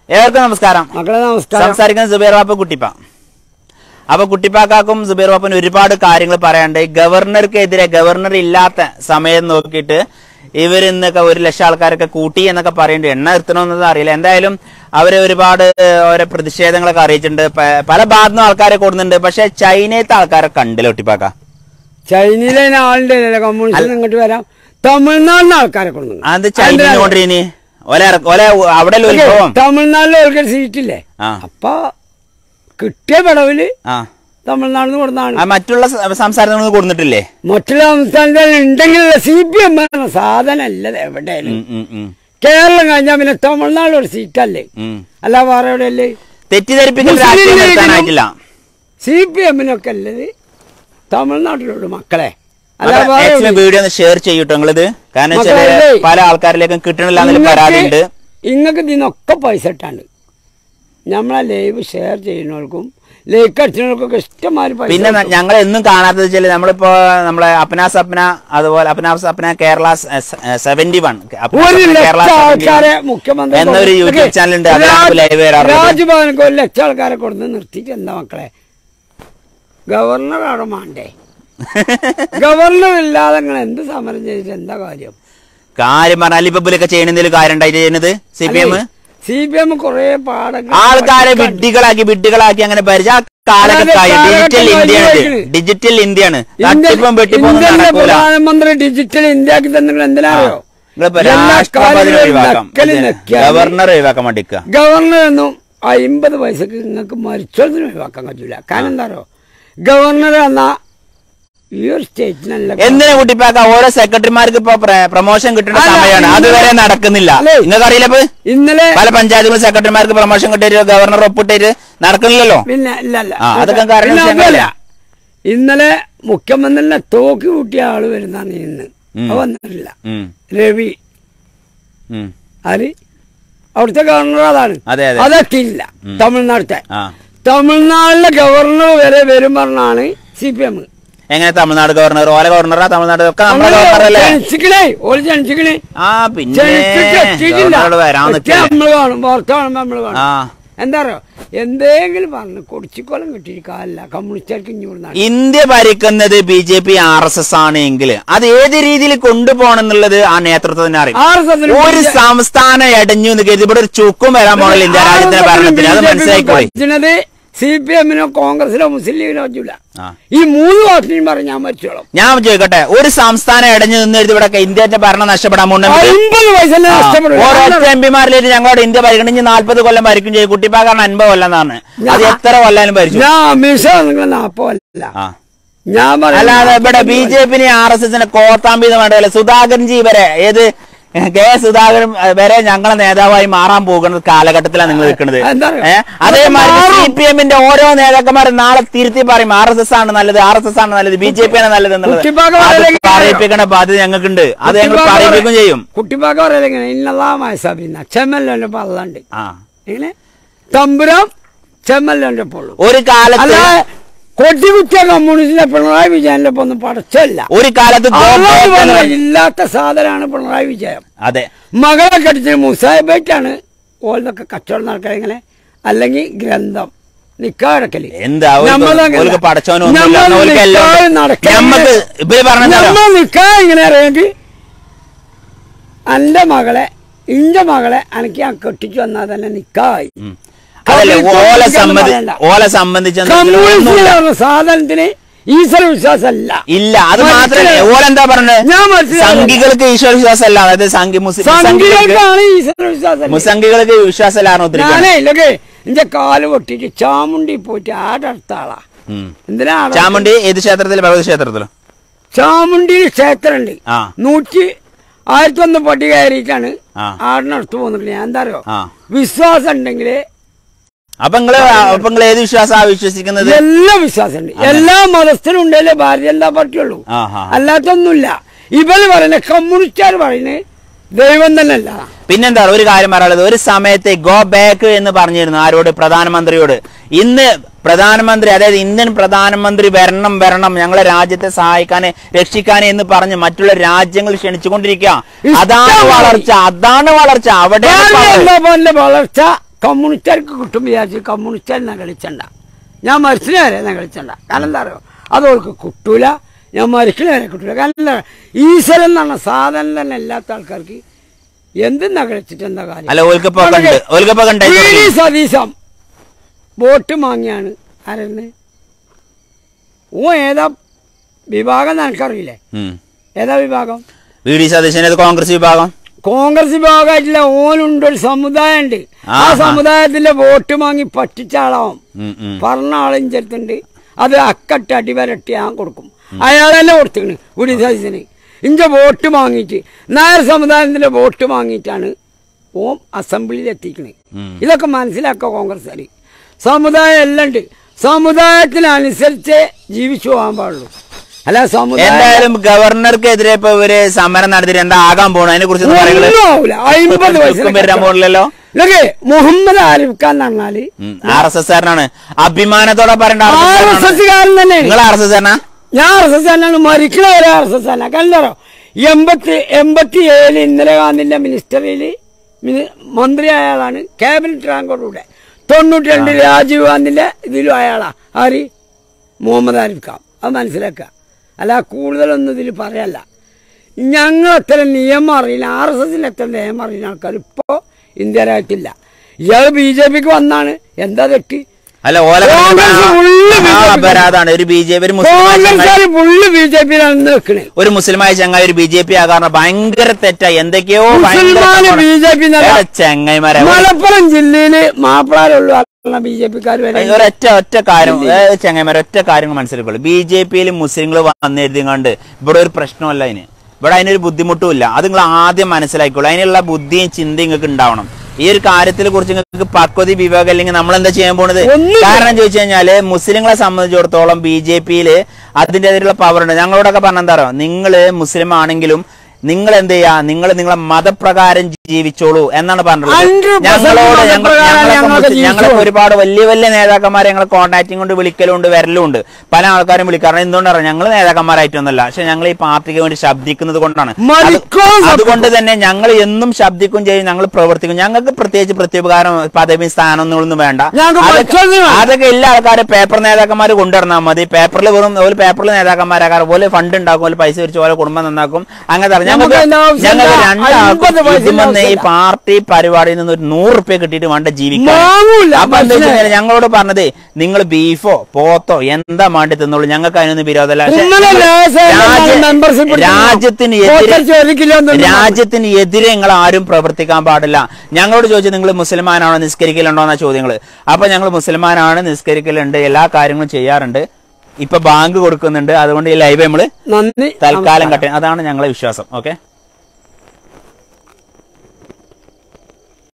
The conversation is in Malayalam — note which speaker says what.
Speaker 1: ഏവർക്കും നമസ്കാരം
Speaker 2: മക്കളെ നമസ്കാരം
Speaker 1: സംസാരിക്കുന്നത് സുബൈർ ബാപ്പ കുട്ടിപ്പ അപ്പൊ കുട്ടിപ്പാക്കാക്കും സുബൈർ ബാപ്പന് ഒരുപാട് കാര്യങ്ങൾ പറയാണ്ട് ഗവർണർക്കെതിരെ ഗവർണർ ഇല്ലാത്ത സമയം നോക്കിയിട്ട് ഇവർ ഇന്നൊക്കെ ഒരു ലക്ഷം ആൾക്കാരൊക്കെ കൂട്ടി എന്നൊക്കെ പറയുന്നുണ്ട് എണ്ണ നിർത്തണമെന്നത് അറിയില്ല എന്തായാലും അവര് ഒരുപാട് ഏഹ്, ഓരോ പ്രതിഷേധങ്ങളൊക്കെ അറിയിച്ചിട്ടുണ്ട് പ- പല ഭാഗത്തുനിന്നും ആൾക്കാരെ കൊടുക്കുന്നുണ്ട് പക്ഷെ ചൈനയിലത്തെ ആൾക്കാരെ കണ്ടില്ല കുട്ടിപ്പാക്ക
Speaker 2: ചൈനയിലെ അതിന് ആളുടെ കമ്മ്യൂണിസ്റ്റ് ഇങ്ങോട്ട് വരാം തമിഴ്നാടിന് ആൾക്കാരെ കൊണ്ടു
Speaker 1: അത് ചൈന കൊണ്ടിരിനി ഓല ഇറക്ക- ഓല അവിടെ ഉത്ഭവം
Speaker 2: തമിഴ്നാട്ടിലെ ആൾക്കാർ സീറ്റില്ലേ
Speaker 1: ആ
Speaker 2: അപ്പൊ കിട്ടിയ വിടവില്
Speaker 1: ആ
Speaker 2: തമിഴ്നാടിന്
Speaker 1: ആ
Speaker 2: കൊടുത്താണ്
Speaker 1: മറ്റുള്ള സ- സംസ്ഥാനങ്ങളിൽ കൊടുത്തിട്ടില്ലേ
Speaker 2: മറ്റുള്ള സംസ്ഥാനത്തിൽ ഉണ്ടെങ്കിൽ സി പി എം എന്ന സാധനം അല്ലത് എവിടെയാലും
Speaker 1: ഉം, ഉം, ഉം,
Speaker 2: കേരളം കഴിഞ്ഞാൽ പിന്നെ തമിഴ്നാട് ഒരു സീറ്റല്ലേ
Speaker 1: ഉം.
Speaker 2: അല്ല വേറെ എവിടെയല്ലേ
Speaker 1: തെറ്റിദ്ധരിപ്പിക്കുന്ന
Speaker 2: മുസ്ലിം
Speaker 1: രാഷ്ട്രീയം
Speaker 2: ലീഗിനും
Speaker 1: നിർത്താനായിട്ടില്ല
Speaker 2: സി പി എമ്മിനൊക്കെ അല്ലത് തമിഴ്നാട്ടിലുള്ള മക്കളെ അല്ല
Speaker 1: അപ്പൊ
Speaker 2: വേറെ
Speaker 1: മാക്സിമം
Speaker 2: എവിടെ?
Speaker 1: വീഡിയോ ഒന്ന് ഷെയർ ചെയ്യൂട്ടോ നിങ്ങളിത് കാരണം വെച്ചാല്
Speaker 2: മക്കളെ,
Speaker 1: പല ആൾക്കാരിലേക്കും കിട്ടണില്ല എന്നൊരു പരാതി ഉണ്ട്
Speaker 2: ഇങ്ങക്ക് ഇതിനൊക്കെ പൈസ ഇട്ടാണ്ട് നമ്മളെ ലൈവ് ഷെയർ ചെയ്യുന്നവർക്കും ലൈക്ക് അടിച്ചവർക്കൊക്കെ ഇഷ്ടമാതിരി പൈസ
Speaker 1: പിന്നെ
Speaker 2: കിട്ടും.
Speaker 1: ഞങ്ങൾ എന്നും കാണാത്തത് വെച്ചാല് നമ്മളിപ്പോ നമ്മളെ അപ്നാസ് അപ്ന അതുപോലെ അപ്നാസ് അപ്ന കേരള സെവന്റി വൺ
Speaker 2: ഒരു ലക്ഷം ആൾക്കാരെ മുഖ്യമന്ത്രി
Speaker 1: എന്നൊരു യൂട്യൂബ് ചാനൽ ഉണ്ട് അതിനകത്ത് ലൈവ് വരാറുണ്ട്
Speaker 2: രാജ്ഭവനക്ക് ഒരു ലക്ഷം ആൾക്കാരെ കൊടുത്ത് നിർത്തിയിട്ട് എന്താ മക്കളെ ഗവർണർ അവിടെ മാണ്ടേ ഗവർണർ ഇല്ലാതെ നിങ്ങൾ എന്ത് സമരം ചെയ്തിട്ട് എന്താ കാര്യം
Speaker 1: കാര്യം പറഞ്ഞാൽ ഇപ്പൊ ഇവരൊക്കെ ചെയ്യണെന്തെങ്കിലും കാര്യം ഉണ്ടായിട്ട് ചെയ്യുന്നത് C P M
Speaker 2: C P M കുറെ പാടങ്ങൾ
Speaker 1: ആൾക്കാരെ വിഡ്ഢികളാക്കി വിഡ്ഢികളാക്കി അങ്ങനെ പരിചയ കാലൊക്കെ
Speaker 2: അതെ,
Speaker 1: കാര്യം ഡിജിറ്റൽ
Speaker 2: കാലഘട്ടം
Speaker 1: ഇന്ത്യയാണ്
Speaker 2: കഴിഞ്ഞു.
Speaker 1: ഡിജിറ്റൽ ഇന്ത്യയാണ്
Speaker 2: ഇന്ത്യ-
Speaker 1: തട്ടിപ്പും വെട്ടിപ്പും ഒന്നും
Speaker 2: ഇന്ത്യയിലെ
Speaker 1: നടക്കൂല
Speaker 2: പ്രധാനമന്ത്രി ഡിജിറ്റൽ ഇന്ത്യക്ക് തന്നെ എന്തിനായോ
Speaker 1: നിങ്ങളിപ്പോ
Speaker 2: എല്ലാ
Speaker 1: രാഷ്ട്രപതി
Speaker 2: കാര്യങ്ങളും
Speaker 1: ഒഴിവാക്കാം
Speaker 2: നക്കല് നക്കിയാല്
Speaker 1: ഗവർണർ ഒഴിവാക്കാൻ വേണ്ടിക്ക
Speaker 2: ഗവർണർ ഒന്നും അമ്പത് വയസ്സൊക്കെ നിങ്ങൾക്ക് മരിച്ചതിന് ഒഴിവാക്കാൻ കഴിയൂല കാരണം എന്താണോ ഗവർണർ എന്ന ഈ ഒരു സ്റ്റേറ്റിനല്ല
Speaker 1: എന്തിനാ കുട്ടിപ്പാക്ക ഓരോ സെക്രട്ടറിമാർക്ക് ഇപ്പൊ പ്രൊമോഷൻ കിട്ടുന്ന
Speaker 2: അല്ല,
Speaker 1: സമയമാണ്
Speaker 2: ഇന്നലെ-
Speaker 1: അതുവരെ നടക്കുന്നില്ല
Speaker 2: അല്ലേ?
Speaker 1: നിങ്ങൾക്ക് അറിയില്ല ഇപ്പൊ
Speaker 2: ഇന്നലെ
Speaker 1: പല പഞ്ചായത്തുകളും സെക്രട്ടറിമാർക്ക് പ്രൊമോഷൻ കിട്ടിയിട്ട് ഗവർണർ ഒപ്പിട്ടിട്ട് നടക്കുന്നില്ലല്ലോ
Speaker 2: പിന്നെ ഇല്ല ഇല്ല
Speaker 1: ആ, അതൊക്കെ കാരണം
Speaker 2: പിന്നെ
Speaker 1: വിഷയങ്ങളല്ല.
Speaker 2: അതല്ല. ഇന്നലെ മുഖ്യമന്ത്രിനെ തോക്കി കൂട്ടിയ ആള് വരുന്നാണ് ഇന്ന്
Speaker 1: ഉം.
Speaker 2: അത് വന്നിട്ടില്ല
Speaker 1: ഉം,
Speaker 2: രവി
Speaker 1: ഉം.
Speaker 2: ആര് അവിടുത്തെ ഗവർണർ അതാണ്
Speaker 1: അതെ അതെ
Speaker 2: അതെത്തിയില്ല തമിഴ്നാട്ടിലെ
Speaker 1: ആ
Speaker 2: തമിഴ്നാട്ടിലെ ഗവർണർ വരെ വരും പറഞ്ഞാണ് സി പി എം
Speaker 1: എങ്ങനെ തമിഴ്നാട് ഗവർണർ ഓല ഗവർണറാ തമിഴ്നാട് ഒക്കെ നമ്മുടെ ഗവർണറല്ലേ
Speaker 2: ജനിച്ചിക്കണേ ഓള് ജനിച്ചിക്കണേ
Speaker 1: ആ പിന്നെ
Speaker 2: ജനിച്ചിട്ട് എത്തിയിട്ടില്ല
Speaker 1: ഗവർണറോട് വരാൻ
Speaker 2: എത്തിയാ
Speaker 1: നിൽക്കില്ല
Speaker 2: നമ്മള് കാണും വാർത്ത കാണുമ്പോ നമ്മള് കാണും
Speaker 1: ആ
Speaker 2: എന്താ പറയുക എന്തെങ്കിലും പറഞ്ഞു കൊടിച്ചിക്കോലം കിട്ടിയിരിക്കാല്ല കമ്മ്യൂണിസ്റ്റുകാർക്ക് ഇഞ്ഞൂടുന്നാണ്
Speaker 1: ഇന്ത്യ ഭരിക്കുന്നത് B J P R S S ആണ് എങ്കിൽ അത് ഏത് രീതിയിൽ കൊണ്ടുപോകണം എന്നുള്ളത് ആ നേതൃത്വത്തിന് അറിയാം
Speaker 2: ആർ എസ് എസിന്
Speaker 1: ഒരു സംസ്ഥാനം ഇടഞ്ഞു എന്ന് കരുതി ഇവിടെ ഒരു ചുക്കും വരാൻ പോകണില്ല ഇന്ത്യ രാജ്യത്തിന്റെ ഭരണത്തിന് അത് മനസ്സിലായിക്കോളി
Speaker 2: പറ്റുന്നത് സി പി എമ്മിനോ കോൺഗ്രസിനോ മുസ്ലിം ലീഗിനോ പറ്റൂല
Speaker 1: ആ.
Speaker 2: ഈ മൂന്ന് പാർട്ടിയും പറഞ്ഞ് ഞാൻ മരിച്ചോളാം
Speaker 1: ഞാൻ ചോദിക്കട്ടെ ഒരു സംസ്ഥാനം ഇടഞ്ഞു നിന്ന് എഴുതി ഇവിടെ ഇന്ത്യന്റെ ഭരണം നഷ്ടപ്പെടാൻ പോകുന്നുണ്ട്
Speaker 2: അമ്പത് വയസ്സ് തന്നെ നഷ്ടപ്പെടും
Speaker 1: ഓരോ എം പിമാരിലേക്ക് ഞങ്ങളോട് ഇന്ത്യ ഭരിക്കണമെങ്കിൽ നാല്പത് കൊല്ലം ഭരിക്കും ചെയ്യും കുട്ടിപ്പാക്കാരൻ അൻപത് കൊല്ലം എന്നാണ് അത് എത്ര കൊല്ലാനും ഭരിച്ചു
Speaker 2: ഞാൻ അമിത്ഷാ നിങ്ങൾ നാപ്പല്ല
Speaker 1: ആ
Speaker 2: ഞാൻ
Speaker 1: അല്ലാതെ ഇവിടെ ബി ജെ പിനെ ആർ എസ് എസിനെ കോത്താമ്പീന്ന് വേണ്ടല്ലേ സുധാകരൻജി വരെ ഏത് കെ സുധാകരൻ വരെ ഞങ്ങളെ നേതാവായി മാറാൻ പോകുന്ന കാലഘട്ടത്തിലാണ് നിങ്ങൾ നിൽക്കുന്നത്
Speaker 2: എന്താ അറിയോ?
Speaker 1: ഏഹ് അതേമാതിരി
Speaker 2: മാറും.
Speaker 1: സി പി എമ്മിന്റെ ഓരോ നേതാക്കന്മാരും നാളെ തിരുത്തി പറയും ആർ എസ് എസ് ആണ് നല്ലത് ആർ എസ് എസ് ആണ് നല്ലത് ബി ജെ പി ആണ് നല്ലത് എന്നുള്ളത്
Speaker 2: കുട്ടിപ്പാക്ക
Speaker 1: അത്
Speaker 2: പറയുന്നത്
Speaker 1: പറയിപ്പിക്കേണ്ട ബാധ്യത ഞങ്ങൾക്കുണ്ട് അത് ഞങ്ങൾ പറയിപ്പിക്കും ചെയ്യും
Speaker 2: കുട്ടിപ്പാക്ക പറയല ഇങ്ങനെ ഇന്നലാമായ സബിന്ന ചെമ്മല്ലോന്റെ പള്ളണ്ട്
Speaker 1: ആ
Speaker 2: എങ്ങനെ തമ്പുരാൻ ചെമ്മല്ലോന്റെ പൊള്ളു
Speaker 1: ഒരു കാലത്ത്
Speaker 2: അല്ല കൊട്ടികുറ്റിയ കമ്മ്യൂണിസ്റ്റിലെ പിണറായി വിജയന്റെ ഒപ്പം ഒന്നും പടച്ചല്ല
Speaker 1: ഒരു കാലത്ത് ഗോ
Speaker 2: അള്ളാഹു
Speaker 1: ബാക്ക് എന്ന്
Speaker 2: പറഞ്ഞ
Speaker 1: പറഞ്ഞ-
Speaker 2: ഇല്ലാത്ത സാധനമാണ് പിണറായി വിജയം
Speaker 1: അതെ
Speaker 2: മകളെ കടിച്ചത് മുസാഹിബായിട്ടാണ് ഓൾതൊക്കെ കച്ചവടം നടക്കുക ഇങ്ങനെ അല്ലെങ്കിൽ ഗ്രന്ഥം നിക്കാടക്കല്
Speaker 1: എന്താ ഓൽക്ക് ഓൽക്ക് പടച്ചോനും ഒന്നുമില്ല. ഓൽക്ക് എല്ലാം ഉണ്ട്. ഞമ്മക്ക് ഇവര് പറഞ്ഞോ
Speaker 2: നമ്മൾ നിക്കാ ഇങ്ങനെ അറിയാമെങ്കിൽ എന്റെ മകളെ ഇന്റെ മകളെ എനിക്ക് ഞാൻ കെട്ടിച്ചു വന്നാൽ തന്നെ നിക്കായി
Speaker 1: അതല്ലേ ഓലെ സംബന്ധി
Speaker 2: പറയണ്ട.
Speaker 1: ഓലെ സംബന്ധിച്ച്
Speaker 2: കമ്മ്യൂണിസ്റ്റ് പറഞ്ഞ സാധനത്തിന് ഈശ്വര വിശ്വാസമല്ല
Speaker 1: ഇല്ല അത് മാത്രമല്ല ഓലെന്താ പറഞ്ഞത്
Speaker 2: ഞാൻ മനസ്സിലാക്കി
Speaker 1: സംഘികൾക്ക് ഈശ്വര വിശ്വാസമല്ല അതായത് സംഘി മുസ്ലിം സംഘികൾക്ക്
Speaker 2: സംഘികൾക്കാണ് ഈശ്വര വിശ്വാസം
Speaker 1: മുസംഘികൾക്ക് വിശ്വാസമല്ലായിരുന്നു ഒത്തിരി
Speaker 2: ഞാനേ ഇല്ലൊക്കെ എന്റെ കാല് പൊട്ടിട്ട് ചാമുണ്ടി പോയിട്ട് ആടടുത്ത ആളാ എന്തിനാ ആടെ?
Speaker 1: ചാമുണ്ടി ഏത് ക്ഷേത്രത്തിൽ ഭഗവതി ക്ഷേത്രത്തിലോ
Speaker 2: ചാമുണ്ടി ക്ഷേത്രമുണ്ട്
Speaker 1: ആ
Speaker 2: നൂറ്റി ആയിരത്തി ഒന്ന് പട്ടി കയറിയിട്ടാണ്
Speaker 1: ആ.
Speaker 2: ആടിനടുത്ത് പോകുന്നില്ല ഞാൻ എന്താ അറിയോ
Speaker 1: ആ
Speaker 2: വിശ്വാസം ഉണ്ടെങ്കിൽ
Speaker 1: അപ്പൊ നിങ്ങള് അപ്പൊ നിങ്ങൾ ഏത് വിശ്വാസാ വിശ്വസിക്കുന്നത്
Speaker 2: എല്ലാ വിശ്വാസമുണ്ട് എല്ലാ മതസ്ഥരും ഉണ്ടല്ലേ ഭാരതീയ ജനതാ പാർട്ടി ഉള്ളൂ
Speaker 1: ആ ആ
Speaker 2: അല്ലാത്തൊന്നുമില്ല ഇവര് പറയുന്നത് കമ്മ്യൂണിസ്റ്റുകാർ പറയുന്നത് ദൈവം തന്നെ അല്ല
Speaker 1: പിന്നെന്താ ഒരു കാര്യം പറയാനുള്ളത് ഒരു സമയത്ത് ഗോ ബാക്ക് എന്ന് പറഞ്ഞിരുന്നു ആരോട് പ്രധാനമന്ത്രിയോട് ഇന്ന് പ്രധാനമന്ത്രി അതായത് ഇന്ത്യൻ പ്രധാനമന്ത്രി വരണം വരണം ഞങ്ങളെ രാജ്യത്തെ സഹായിക്കാന് രക്ഷിക്കാന് എന്ന് പറഞ്ഞ് മറ്റുള്ള രാജ്യങ്ങൾ ക്ഷണിച്ചുകൊണ്ടിരിക്കുക അതാണ് വളർച്ച അതാണ് വളർച്ച അവിടെ
Speaker 2: ഭാരതീയ ജനതാ പാർട്ടിയുടെ വളർച്ച കമ്മ്യൂണിസ്റ്റുകാർക്ക് കിട്ടും വിചാരിച്ച് കമ്മ്യൂണിസ്റ്റുകാർ നകളിച്ചണ്ട ഞാൻ മരിച്ചിന് വരെ നകളിച്ചണ്ട കാരണം എന്താ അറിയോ അത് അവർക്ക് കിട്ടൂല ഞാൻ മരിക്കണ വരെ കിട്ടൂല കാരണം എന്താ ഈശ്വരൻ എന്ന് പറഞ്ഞ സാധനം തന്നെ ഇല്ലാത്ത ആൾക്കാർക്ക് എന്തും നകളിച്ചിട്ട് എന്താ കാര്യം
Speaker 1: അല്ല ഓൽക്കപ്പോ കണ്ട് ഓൽക്കപ്പോ
Speaker 2: വി
Speaker 1: കണ്ടായി
Speaker 2: ഡി സതീശം വോട്ട് വാങ്ങിയാണ് ആരെന്ന് ഓ ഏതാ വിഭാഗം എന്ന് എനിക്കറിയില്ലേ ഏതാ വിഭാഗം
Speaker 1: വി ഡി സതീശൻ ഇത് കോൺഗ്രസ് വിഭാഗം
Speaker 2: കോൺഗ്രസ് വിഭാഗമായിട്ടില്ല ഓനുണ്ട് ഒരു സമുദായം ഉണ്ട് ആ
Speaker 1: ആഹാ.
Speaker 2: സമുദായത്തിന്റെ വോട്ട് വാങ്ങി പറ്റിച്ച ആളാവും
Speaker 1: ഉം, ഉം.
Speaker 2: പറഞ്ഞ ആളും ചെറുത്തുണ്ട് അത് അക്കട്ട് അടിവരട്ടി ഞാൻ കൊടുക്കും അയാളെന്നെ കൊടുത്തിക്കണ് ഒരു സൈസിന് ഇഞ്ച വോട്ട് വാങ്ങിയിട്ട് നായർ സമുദായത്തിന്റെ വോട്ട് വാങ്ങിയിട്ടാണ് ഓം അസംബ്ലിയിൽ എത്തിക്കണേ
Speaker 1: ഉം.
Speaker 2: ഇതൊക്കെ മനസ്സിലാക്കുക കോൺഗ്രസ്സുകാർ സമുദായം എല്ലാം ഉണ്ട് സമുദായത്തിനനുസരിച്ച് ജീവിച്ചു പോകാൻ പാടുള്ളൂ അല്ല സമുദായം
Speaker 1: എന്തായാലും ഗവർണർക്കെതിരെ ഇപ്പൊ ഇവര് സമരം നടത്തിയിട്ട് എന്താ ആകാൻ പോണു അതിനെ കുറിച്ച് പറയുന്നത്
Speaker 2: ഒന്നും ആവൂല. അയ്മ്പത് വയസ്സിലെ
Speaker 1: വരാൻ പോണില്ലല്ലോ
Speaker 2: ഇതൊക്കെ മുഹമ്മദ് ആരിഫ് ഖാൻ എന്ന് പറഞ്ഞാല്
Speaker 1: ആർ എസ് എസ് കാരനാണ് അഭിമാനത്തോടെ പറയേണ്ട
Speaker 2: ആർ എസ് എസ് കാരൻ തന്നെയാണ്
Speaker 1: നിങ്ങൾ ആർ എസ് എസ് കാരനാ
Speaker 2: ഞാൻ ആർ എസ് എസ് തന്നെയാണ് മരിക്കണ ഒരു ആർ എസ് എസ് തന്നെ കണ്ടോ എൺപത്തി എൺപത്തി ഏഴില് ഇന്ദിരാഗാന്ധിന്റെ മിനിസ്റ്ററിൽ മന്ത്രി അയാളാണ് ക്യാബിനറ്റ് റാങ്കോടുകൂടെ തൊണ്ണൂറ്റി രണ്ടിൽ രാജീവ് ഗാന്ധിന്റെ ഇതിലും അയാളാ ആര് മുഹമ്മദ് ആരിഫ് ഖാൻ അത് മനസ്സിലാക്കുക അല്ല കൂടുതലൊന്നും ഇതിൽ പറയല്ല ഞങ്ങൾ എത്ര നിയമം അറിയില്ല ആർ എസ് എസിന് എത്ര നിയമം അറിയുന്ന ആൾക്കാർ ഇപ്പോ ഇന്ത്യയിലായിട്ടില്ല ഇയാൾ ബി ജെ പിക്ക് വന്നാണ് എന്താ തെറ്റ്
Speaker 1: അല്ല ഓല
Speaker 2: കോൺഗ്രസ് full
Speaker 1: ആ,
Speaker 2: BJP.
Speaker 1: അപരാധാണ് ഒരു ബി ജെ പി ഒരു മുസ്ലിമായ ചങ്ങായി-
Speaker 2: കോൺഗ്രസ്സുകാർ ഫുള്ള് ബി ജെ പിയിലാണ് നിൽക്കണേ
Speaker 1: ഒരു മുസ്ലിമായ ചങ്ങായി ഒരു ബി ജെ പി ആകാരണം ഭയങ്കര തെറ്റാ എന്തൊക്കെയോ ഭയങ്കര
Speaker 2: മുസൽമാന്
Speaker 1: സംഭവമാണ്.
Speaker 2: ബി ജെ പി
Speaker 1: ഏടാ ചങ്ങായിമാരെ
Speaker 2: മലപ്പുറം ജില്ലയില് മാപ്പിളാരുള്ളൂ ബി ജെ പിക്കാർ വരെ
Speaker 1: ഒരൊറ്റ ഒറ്റ കാര്യം ഏ, ചങ്ങായിമാരെ ഒറ്റ കാര്യങ്ങൾ മനസ്സിലാക്കുള്ളൂ ബി ജെ പിയിൽ മുസ്ലിങ്ങൾ വന്നെഴുതിങ്ങാണ്ട് ഇവിടെ ഒരു പ്രശ്നമല്ല അതിന് ഇവിടെ അതിനൊരു ബുദ്ധിമുട്ടും ഇല്ല അത് നിങ്ങൾ ആദ്യം മനസ്സിലാക്കിക്കോളൂ അതിനുള്ള ബുദ്ധിയും ചിന്തയും നിങ്ങൾക്ക് ഉണ്ടാവണം ഈ ഒരു കാര്യത്തിനെ കുറിച്ച് നിങ്ങൾക്ക് പക്വതി വിവേകം അല്ലെങ്കിൽ നമ്മൾ എന്താ ചെയ്യാൻ പോണത്
Speaker 2: ഒന്നുമില്ല.
Speaker 1: കാരണം ചോദിച്ചു കഴിഞ്ഞാല് മുസ്ലിങ്ങളെ സംബന്ധിച്ചിടത്തോളം ബി ജെ പിയില് അതിൻ്റെതായിട്ടുള്ള പവർ ഉണ്ട് ഞങ്ങളോടൊക്കെ പറഞ്ഞ എന്താ പറയുക നിങ്ങള് മുസ്ലിം ആണെങ്കിലും നിങ്ങൾ എന്ത് ചെയ്യാ നിങ്ങൾ നിങ്ങളെ മതപ്രകാരം ജീവിച്ചോളൂ എന്നാണ് പറഞ്ഞത്
Speaker 2: 100%
Speaker 1: ഞങ്ങളോട് ഞങ്ങൾ-
Speaker 2: മതപ്രകാരം
Speaker 1: ഞങ്ങളൊക്കെ
Speaker 2: ഞങ്ങളൊക്കെ
Speaker 1: മുസ്ലിം- ഞങ്ങളൊക്കെ
Speaker 2: ജീവിച്ചോളൂ.
Speaker 1: ഒരുപാട് വലിയ വലിയ നേതാക്കന്മാരെ ഞങ്ങൾ കോൺടാക്റ്റിംഗ് കൊണ്ട് വിളിക്കലുണ്ട് വരലുണ്ട് പല ആൾക്കാരും വിളിക്കാറുണ്ട് എന്തുകൊണ്ടാണ് ഞങ്ങൾ നേതാക്കന്മാരായിട്ടൊന്നുമല്ല പക്ഷെ ഞങ്ങൾ ഈ പാർട്ടിക്ക് വേണ്ടി ശബ്ദിക്കുന്നത് കൊണ്ടാണ് അത്
Speaker 2: മരിക്കോ
Speaker 1: അതുകൊണ്ട് തന്നെ ഞങ്ങൾ എന്നും ശബ്ദിക്കും ചെയ്യും ഞങ്ങൾ പ്രവർത്തിക്കും ഞങ്ങൾക്ക് പ്രത്യേകിച്ച് പ്രത്യുപകാരം പദവി സ്ഥാനമൊന്നും വേണ്ട
Speaker 2: ഞങ്ങൾക്ക്
Speaker 1: അതൊക്കെ-
Speaker 2: മറ്റൊന്നും വേണ്ട.
Speaker 1: അതൊക്കെ എല്ലാ ആൾക്കാരും പേപ്പർ നേതാക്കന്മാർ കൊണ്ടുവന്നാൽ മതി പേപ്പറിൽ വെറും ഒരു പേപ്പറിൽ നേതാക്കന്മാരാക്കാറ് പോലെ ഫണ്ട് ഉണ്ടാക്കും ഒരു പൈസ പിരിച്ച് പോലെ കുടുംബം നന്നാക്കും അങ്ങനെ ഞങ്ങൾക്ക്
Speaker 2: നമുക്ക് അതിന്റെ ആവശ്യമില്ല.
Speaker 1: ഞങ്ങൾക്ക് രണ്ടാൾക്കും
Speaker 2: അൻപത് പൈസ
Speaker 1: ഇതിമെന്ന് ഈ
Speaker 2: ആവശ്യമില്ല.
Speaker 1: പാർട്ടി പരിപാടിയിൽ നിന്ന് ഒരു നൂറ് റുപ്യ കിട്ടിയിട്ട് വേണ്ട ജീവിക്കാൻ
Speaker 2: വാങ്ങൂല,
Speaker 1: അപ്പൊ എന്താ വെച്ച്
Speaker 2: മനസ്സിലായി.
Speaker 1: കഴിഞ്ഞാൽ ഞങ്ങളോട് പറഞ്ഞത് നിങ്ങൾ ബീഫോ പോത്തോ എന്താ മാണ്ടി തിന്നോളൂ ഞങ്ങൾക്ക് അതിനൊന്നും വിരോധമല്ല പക്ഷേ
Speaker 2: ഇന്നലെ ലേശം
Speaker 1: രാജ്യ-
Speaker 2: membership എടുത്തു.
Speaker 1: രാജ്യത്തിന്
Speaker 2: പോത്തടിച്ച് ഒരു കിലോ
Speaker 1: എതിരെ
Speaker 2: തിന്നു.
Speaker 1: രാജ്യത്തിന് എതിരെ നിങ്ങൾ ആരും പ്രവർത്തിക്കാൻ പാടില്ല ഞങ്ങളോട് ചോദിച്ചു നിങ്ങൾ മുസ്ലിമാനാണോ നിസ്കരിക്കലുണ്ടോ എന്ന ചോദ്യങ്ങൾ അപ്പൊ ഞങ്ങൾ മുസ്ലിമാനാണ് നിസ്കരിക്കലുണ്ട് എല്ലാ കാര്യങ്ങളും ചെയ്യാറുണ്ട് ഇപ്പൊ ബാങ്ക് കൊടുക്കുന്നുണ്ട് അതുകൊണ്ട് ഈ ലൈവ് നമ്മള്
Speaker 2: നന്ദി
Speaker 1: തൽക്കാലം കട്ടി അതാണ് ഞങ്ങളെ വിശ്വാസം ഓക്കെ